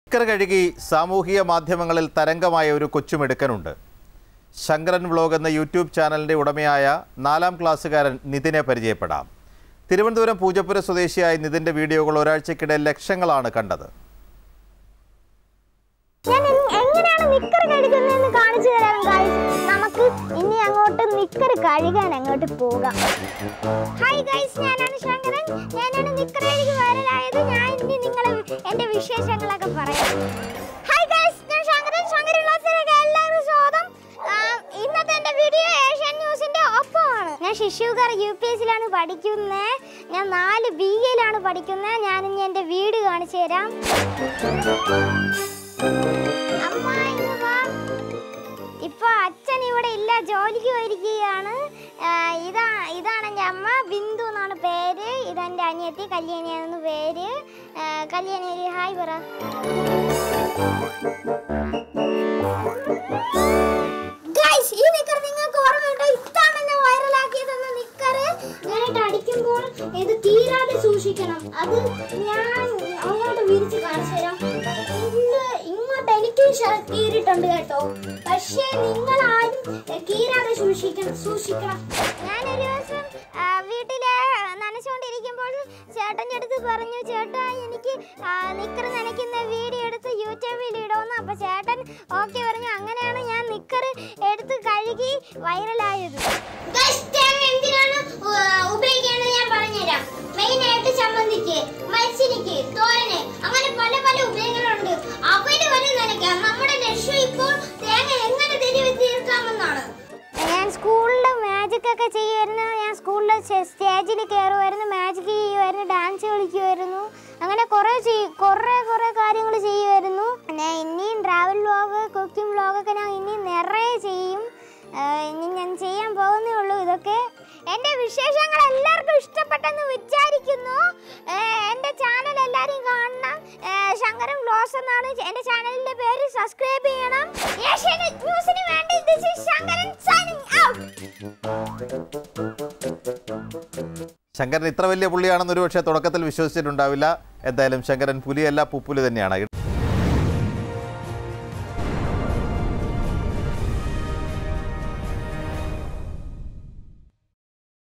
നിക്കർ കഴുകി സാമൂഹിക മാധ്യമങ്ങളിൽ തരംഗമായ ഒരു കൊച്ചുമെടുക്കനുണ്ട് ശങ്കരൻ വ്ലോഗ് എന്ന യൂട്യൂബ് ചാനലിൻ്റെ ഉടമയായ നാലാം ക്ലാസ്സുകാരൻ നിതിനെ പരിചയപ്പെടാം തിരുവനന്തപുരം പൂജപ്പുര സ്വദേശിയായ നിതിൻ്റെ വീഡിയോകൾ ഒരാഴ്ചക്കിടെ ലക്ഷങ്ങളാണ് കണ്ടത് ഞാൻ എങ്- എങ്ങനെയാണ് നിക്കർ കഴുകുന്നതെന്ന് കാണിച്ചു തരാം ഗായ്സ് നമുക്ക് ഇനി അങ്ങോട്ട് നിക്കർ കഴുകാൻ അങ്ങോട്ട് പോകാം ഹായ് ഗൈസ് ഞാനാണ് ശങ്കരൻ ഞാനാണ് നിക്കർ കഴുകി വൈറലായത് ഞാൻ ഇനി നിങ്ങളെ എന്റെ വിശേഷങ്ങളൊക്കെ പറയാം ഹായ് ഗൈസ് ഞാൻ ശങ്കരൻ ശങ്കരൻ ക്ലാസ്സിലേക്ക് എല്ലാവർക്കും സ്വാഗതം ആ, ഇന്നത്തെ എന്റെ വീഡിയോ ഏഷ്യൻ ന്യൂസിന്റെ ഒപ്പമാണ് ഞാൻ ശിശുകർ യു പി എസിലാണ് പഠിക്കുന്നത് ഞാൻ നാല് ബി എയിലാണ് പഠിക്കുന്നത് ഞാൻ ഇനി എന്റെ വീട് കാണിച്ചു തരാം അമ്മ ഇങ്ങ് വാ. ഇപ്പൊ അച്ഛൻ ഇവിടെ ഇല്ല ജോലിക്ക് പോയിരിക്കുകയാണ് ആ, ഇതാ ഇതാണ് എൻ്റെ അമ്മ ബിന്ദു എന്നാണ് പേര് ഇതെൻ്റെ അനിയത്തി കല്യാണിയാണെന്ന് പേര് ആ, കല്യാണി ഒരു ഹായ് പറ Guys, ഈ നിക്കർ നിങ്ങൾക്ക് ഓർമ്മയുണ്ടോ ഇതാണ് എന്നെ വൈറലാക്കിയതെന്ന നിക്കർ ഞാനായിട്ട് അടിക്കുമ്പോൾ ഇത് തീരാതെ സൂക്ഷിക്കണം അത് ഞാൻ അങ്ങോട്ട് വിരിച്ച് കാണിച്ചു തരാം ഇന്ന് ഇങ്ങോട്ട് എനിക്കും ഷ- കീറിയിട്ടുണ്ട് കേട്ടോ പക്ഷേ നിങ്ങൾ ആരും എ, കീറാതെ സൂക്ഷിക്കണം സൂക്ഷിക്കണം ഞാനൊരു ദിവസം ആ, വീട്ടില് നനച്ചുകൊണ്ടിരിക്കുമ്പോൾ ചേട്ടൻ്റെ അടുത്ത് പറഞ്ഞു ചേട്ടാ എനിക്ക് നിക്കർ നനയ്ക്കുന്ന വീഡിയോ എടുത്ത് യൂട്യൂബിൽ ഇടുമെന്ന് അപ്പൊ ചേട്ടൻ ഓക്കെ പറഞ്ഞു അങ്ങനെയാണ് ഞാൻ നിക്കർ എടുത്ത് കഴുകി വൈറലായത് എന്തിനാണ് ഉപയോഗിക്കുന്നത് ഞാൻ പറഞ്ഞുതരാം മെയിൻ ആയിട്ട് ചമ്മന്തിക്ക് മത്സ്യനിക്ക് തോരന് അങ്ങനെ പല പല ഉപയോഗങ്ങളുണ്ട് അവര് വരെ നനയ്ക്കാം നമ്മുടെ ലക്ഷ്യം ഇപ്പോൾ തേങ്ങ എങ്ങനെ തിരിവ് തീർക്കാമെന്നാണ് ഞാൻ സ്കൂളിൽ മാജിക് ഒക്കെ ചെയ്യുമായിരുന്നു ഞാൻ സ്കൂളിൽ സ്റ്റേജിൽ കയറുമായിരുന്നു മാജിക് ചെയ്യുമായിരുന്നു ഡാൻസ് കളിക്കുമായിരുന്നു അങ്ങനെ കുറേ ചെയ് കുറേ കുറേ കാര്യങ്ങൾ ചെയ്യുമായിരുന്നു ഞാൻ ഇനിയും ട്രാവൽ വ്ളോഗ് കുക്കിംഗ് വ്ളോഗൊക്കെ ഞാൻ ഇനിയും നിറയെ ചെയ്യും ആ, ഇനി ഞാൻ ചെയ്യാൻ പോകുന്നേ ഉള്ളൂ ഇതൊക്കെ എൻ്റെ വിശേഷങ്ങൾ എല്ലാവർക്കും ഇഷ്ടപ്പെട്ടെന്ന് വിചാരിക്കുന്നു ഏ, എൻ്റെ ചാനൽ എല്ലാവരും കാണണം ഏ, ശങ്കരൻ വ്ളോഗ്സ് എന്നാണ് എൻ്റെ ചാനലിൻ്റെ പേര് സബ്സ്ക്രൈബ് ചെയ്യണം ഏഷ്യാനെറ്റ് ന്യൂസിന് വേണ്ടി this is Sankaran signing out. Sankaran ഇത്ര വലിയ പുള്ളിയാണെന്ന് ഒരു പക്ഷേ തുടക്കത്തിൽ വിശ്വസിച്ചിട്ടുണ്ടാവില്ല എന്തായാലും ശങ്കരൻ പുലിയല്ല പുപ്പുലി തന്നെയാണ്